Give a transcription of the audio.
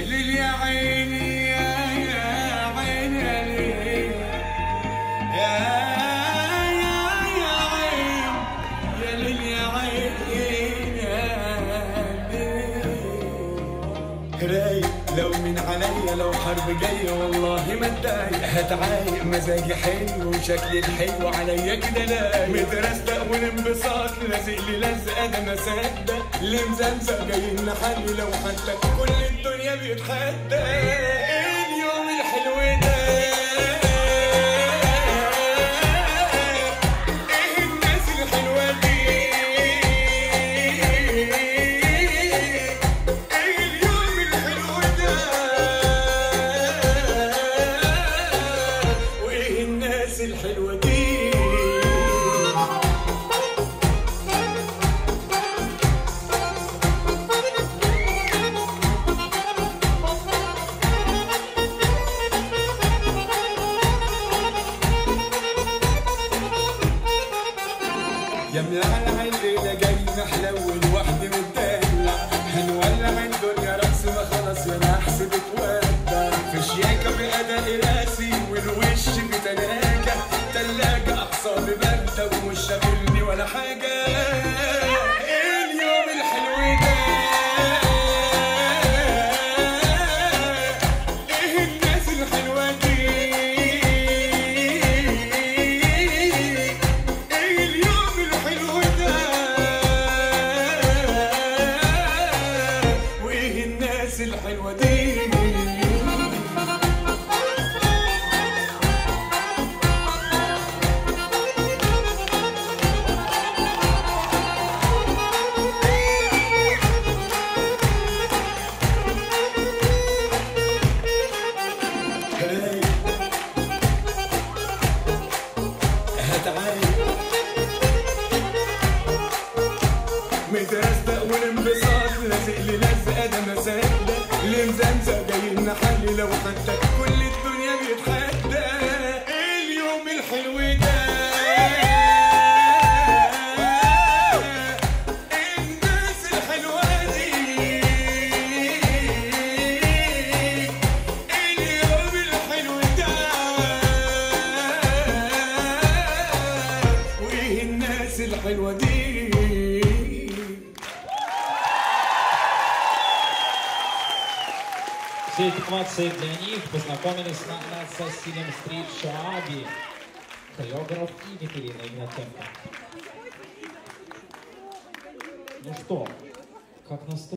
ليل يا عيني يا يا عيني يا ليل يا يا يا عين يا ليل يا عين يا ليل رايق لو من عليا لو حرب جاية والله ما اتضايق هتعايق مزاجي حلو وشكلي الحلو عليا كده لايق مترستق والانبساط لازق لي لزقة ده انا صدق اللي مزمزق جاي نحلي لو حتى كل الدنيا بيتحدى اليوم الحلو ده ايه الناس الحلوة دي ايه اليوم الحلو ده وايه الناس الحلوة دي يا ملعلع الليلة جاي نحلول وحدي متدلع هنولع الدنيا رأس ما خلاص يا نحس بتودع في شياكة بأداء راسي والوش بتلاجة تلاجة أعصابي باردة ومش شاغلني ولا حاجة اليوم الحلو ده ايه الناس الحلوة دي ايه اليوم الحلو ده وايه الناس الحلوة دي هاي هتعايق مترستق والانبساط لازق لي لزقه ده انا صدق اللي مزمزق جاي نحلي لو حتى كل الدنيا بيتحدى اليوم الحلو ده الناس الحلوة دي اليوم الحلو ده وايه الناس الحلوة دي Все эти эмоции для них. Познакомились на, на со стилем стрит Шуаби. Хореограф Екатерина Игнатенко. Ну что, как настроение?